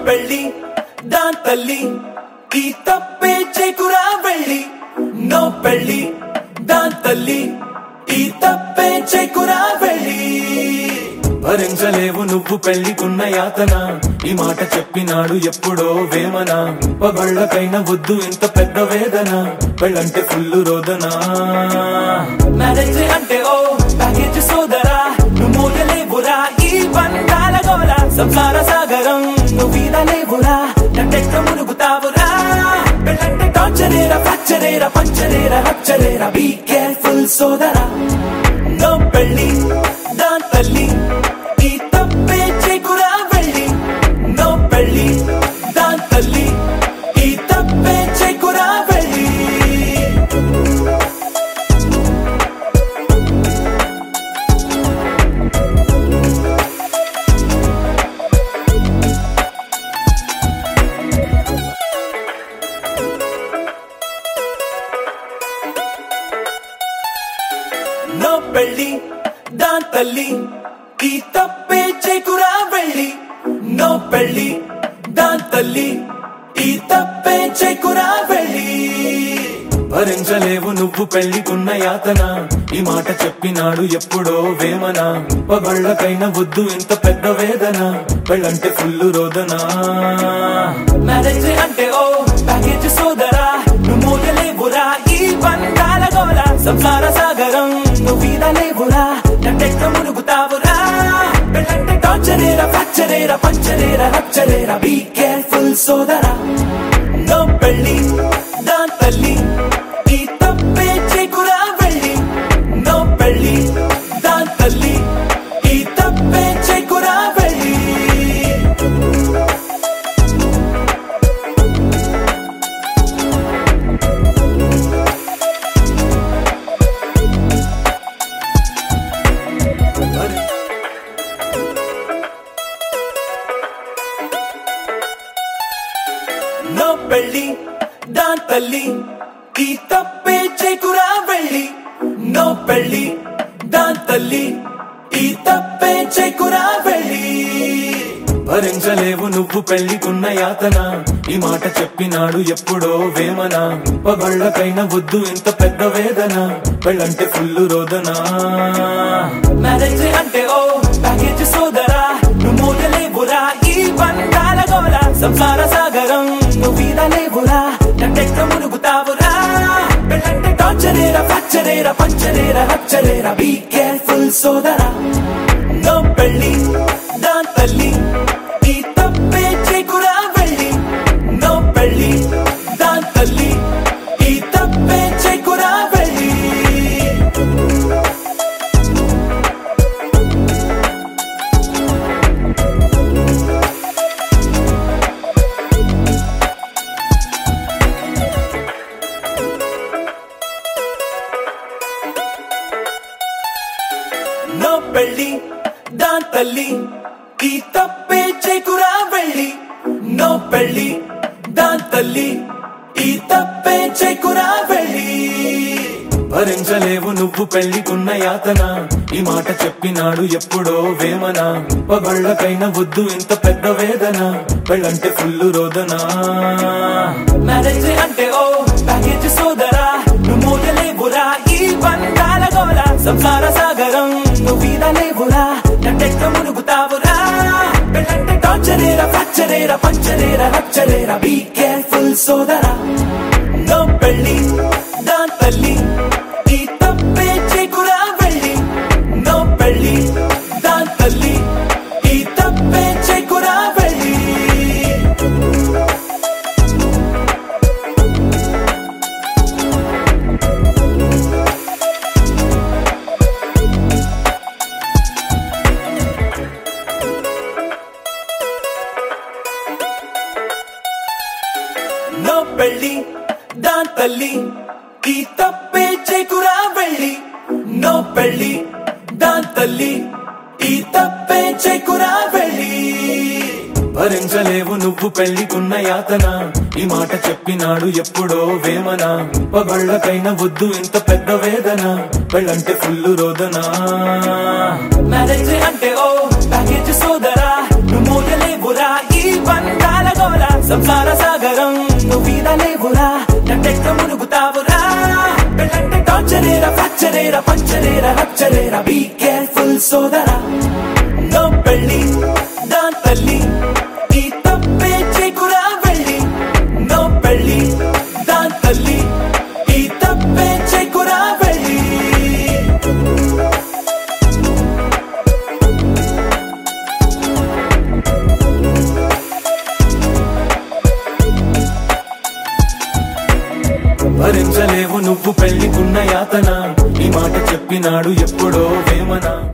పెళ్ళి దాన్ తల్లి ఈ తప్పే చేకురా వెళ్ళి నో పెళ్ళి దాన్ తల్లి ఈ తప్పే చేకురా వెళ్ళి భరించలేవు నువ్వు పెళ్లికున్న యాతన ఈ మాట చెప్పినాడు ఎప్పుడో వేమన పగళ్ళకైనా వద్దు ఇంత పెద్ద వేదన పెళ్ళంటే ఫుల్ రోదన మ్యారేజ్ అంటే ఓ ప్యాకేజ్ సోదరా నువ్వు మోగలేవురా ఈ బంధాల గోల సంసార సాగరం నువ్వు ఈదలేవురా నట్టెక్క మునుగుతావురా పెళ్ళంటే టార్చరేరా ఫ్రాక్చరేరా పంచరేరా రచ్చరేరా బీ కేర్ఫుల్ సోదరా నో పెళ్ళి దాన్ తల్లి ఈ తప్పే చేకురా వెళ్ళి నో పెళ్ళి దాన్ తల్లి ఈ తప్పే చేకురా వెళ్ళి నో పెళ్ళి దాన్ తల్లి ఈ తప్పే చేకురా వెళ్ళి నో పెళ్ళి దాన్ తల్లి ఈ తప్పే చేకురా వెళ్ళి భరించలేవు నువ్వు పెళ్లికున్న యాతన ఈ మాట చెప్పినాడు ఎప్పుడో వేమన పగళ్ళకైనా వద్దు ఇంత పెద్ద వేదన పెళ్ళంటే ఫుల్ రోదన మ్యారేజ్ అంటే ఓ ప్యాకేజ్ సోదరా నువ్వు మోగలేవురా ఈ బంధాల గోల సంసార సాగరం నువ్వు ఈదలేవురా నట్టెక్క మునుగుతావురా పెళ్ళంటే టార్చరేరా ఫ్రాక్చరేరా పంచరేరా రచ్చరేరా బీ కేర్ఫుల్ సోదరా నో పెళ్ళి దాన్ తల్లి ఈ తప్పే చేకురా వెళ్ళి నో పెళ్ళి దాన్ తల్లి ఈ తప్పే చేకురా వెళ్ళి నో పెళ్ళి దాన్ తల్లి ఈ తప్పే చేకురా వెళ్ళి నో పెళ్ళి దాన్ తల్లి ఈ తప్పే చేకురా వెళ్ళి భరించలేవు నువ్వు పెళ్లికున్న యాతన ఈ మాట చెప్పినాడు ఎప్పుడో వేమన పగళ్ళకైనా వద్దు ఇంత పెద్ద వేదన పెళ్ళంటే ఫుల్ రోదన మ్యారేజ్ అంటే ఓ ప్యాకేజ్ సోదరా నువ్వు మోగలేవురా ఈ బంధాల గోల సంసార సాగరం నువ్వు ఈదలేవురా నట్టెక్క మునుగుతావురా పెళ్ళంటే టార్చరేరా ఫ్రాక్చరేరా పంచరేరా రచ్చరేరా బీ కేర్ఫుల్ సోదరా నో పెళ్ళి దాన్ తల్లి ఈ తప్పే చేకురా వెళ్ళి నో పెళ్ళి దాన్ తల్లి ఈ తప్పే చేకురా వెళ్ళి నో పెళ్ళి దాన్ తల్లి ఈ తప్పే చేకురా వెళ్ళి నో పెళ్ళి దాన్ తల్లి ఈ తప్పే చేకురా వెళ్ళి భరించలేవు నువ్వు పెళ్లికున్న యాతన ఈ మాట చెప్పినాడు ఎప్పుడో వేమన పగళ్ళకైనా వద్దు ఇంత పెద్ద వేదన పెళ్ళంటే ఫుల్ రోదన మ్యారేజ్ అంటే ఓ ప్యాకేజ్ సోదరా నువ్వు మోగలేవురా ఈ బంధాల గోల సంసార సాగరం నువ్వు ఈదలేవురా నట్టెక్క మునుగుతావురా పెళ్ళంటే టార్చరేరా ఫ్రాక్చరేరా పంచరేరా రచ్చరేరా బీ కేర్ఫుల్ సోదరా నో పెళ్ళి దాన్ తల్లి ఈ తప్పే చేకురా వెళ్ళి నో పెళ్ళి దాన్ తల్లి ఈ తప్పే చేకురా వెళ్ళి నో పెళ్ళి దాన్ తల్లి ఈ తప్పే చేకురా వెళ్ళి నో పెళ్ళి దాన్ తల్లి ఈ తప్పే చేకురా వెళ్ళి భరించలేవు నువ్వు పెళ్లికున్న యాతన ఈ మాట చెప్పినాడు ఎప్పుడో వేమన పగళ్ళకైనా వద్దు ఇంత పెద్ద వేదన పెళ్ళంటే ఫుల్ రోదన మ్యారేజ్ అంటే ఓ ప్యాకేజ్ సోదరా నువ్వు మోగలేవురా ఈ బంధాల సంసార సాగరం నువ్వు వీరలేవురా నట్టెక్క మునుగుతావురా పెళ్ళంటే టార్చరేరా ఫ్రాక్చరేరా పంచరేరా రప్చరేరా బీ కేర్ఫుల్ సోదరా నో పెళ్ళి దాన్ తల్లి ఈ తప్పే చేకురా వెళ్ళి నో పెళ్ళి దాన్ తల్లి ఈ తప్పే చేకురా వెళ్ళి భరించలేవు నువ్వు పెళ్లికున్న యాతన ఈ మాట చెప్పినాడు ఎప్పుడో వే